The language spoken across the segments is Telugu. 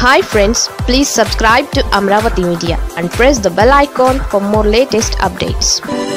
hi friends please subscribe to Amaravati media and press the bell icon for more latest updates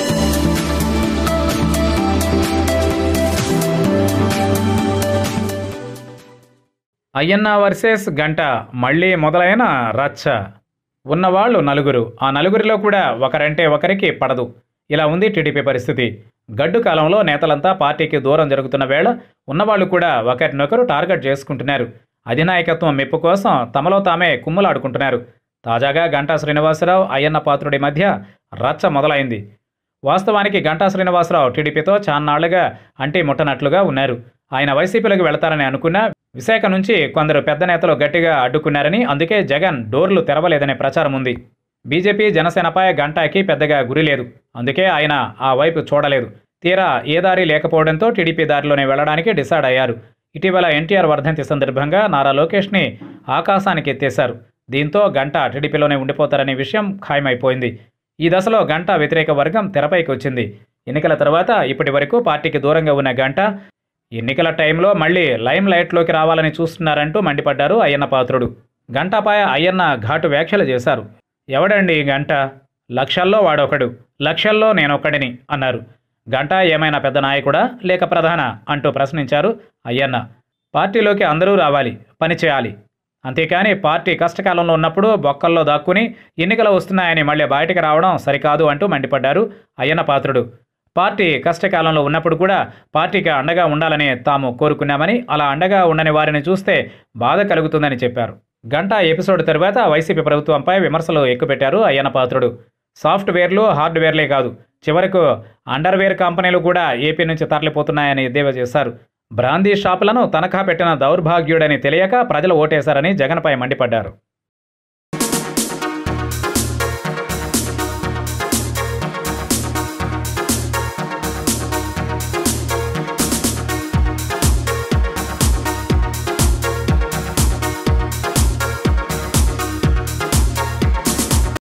Ayyanna versus గంట మళ్ళీ మొదలైన రచ్చ ఉన్నవాళ్ళు నలుగురు ఆ నలుగురిలో కూడా ఒకరంటే ఒకరికి పడదు ఇలా ఉంది టీడీపీ పరిస్థితి గడ్డు కాలంలో నేతలంతా పార్టీకి దూరం జరుగుతున్న వేళ ఉన్నవాళ్ళు కూడా ఒకరినొకరు టార్గెట్ చేసుకుంటున్నారు అధినాయకత్వం మెప్పు కోసం తమలో తామే కుమ్ములాడుకుంటున్నారు తాజాగా గంటా శ్రీనివాసరావు అయ్యన్న పాత్రుడి మధ్య రచ్చ మొదలైంది వాస్తవానికి గంటా శ్రీనివాసరావు టీడీపీతో చాన్నాళ్లుగా అంటి ముట్టనట్లుగా ఉన్నారు ఆయన వైసీపీలోకి వెళతారని అనుకున్నా విశాఖ నుంచి కొందరు పెద్ద నేతలు గట్టిగా అడ్డుకున్నారని అందుకే జగన్ డోర్లు తెరవలేదనే ప్రచారం ఉంది బీజేపీ జనసేనపై గంటాకి పెద్దగా గురి లేదు అందుకే ఆయన ఆ వైపు చూడలేదు తీరా ఏ దారి లేకపోవడంతో టీడీపీ దారిలోనే వెళ్లడానికి డిసైడ్ అయ్యారు ఇటీవల ఎన్టీఆర్ వర్ధంతి సందర్భంగా నారా లోకేష్ని ఆకాశానికి ఎత్తేశారు దీంతో గంట టీడీపీలోనే ఉండిపోతారనే విషయం ఖాయమైపోయింది ఈ దశలో గంట వ్యతిరేక వర్గం తెరపైకి వచ్చింది ఎన్నికల తర్వాత ఇప్పటి వరకు పార్టీకి దూరంగా ఉన్న గంట ఎన్నికల టైంలో మళ్ళీ లైమ్ లైట్లోకి రావాలని చూస్తున్నారంటూ మండిపడ్డారు అయ్యన్న పాత్రుడు గంటాపాయ అయ్యన్న ఘాటు వ్యాఖ్యలు చేశారు ఎవడండి ఈ గంట లక్షల్లో వాడొకడు లక్షల్లో నేనొక్కడిని అన్నారు గంట ఏమైనా పెద్ద నాయకుడా లేక ప్రధాన అంటూ ప్రశ్నించారు అయ్యన్న పార్టీలోకి అందరూ రావాలి పని చేయాలి అంతేకాని పార్టీ కష్టకాలంలో ఉన్నప్పుడు బొక్కల్లో దాక్కుని ఎన్నికలు వస్తున్నాయని మళ్ళీ బయటకు రావడం సరికాదు అంటూ మండిపడ్డారు అయ్యన్న పాత్రుడు పార్టీ కష్టకాలంలో ఉన్నప్పుడు కూడా పార్టీకి అండగా ఉండాలని తాము కోరుకున్నామని అలా అండగా ఉండని వారిని చూస్తే బాధ కలుగుతుందని చెప్పారు గంటా ఎపిసోడ్ తర్వాత వైసీపీ ప్రభుత్వంపై విమర్శలు ఎక్కుపెట్టారు అయ్యన్న పాత్రుడు సాఫ్ట్వేర్లు హార్డ్వేర్లే కాదు చివరకు అండర్వేర్ కంపెనీలు కూడా ఏపీ నుంచి తరలిపోతున్నాయని ఎద్దేవా చేశారు బ్రాందీ షాపులను తనఖా పెట్టిన దౌర్భాగ్యుడని తెలియక ప్రజలు ఓటేశారని జగన్పై మండిపడ్డారు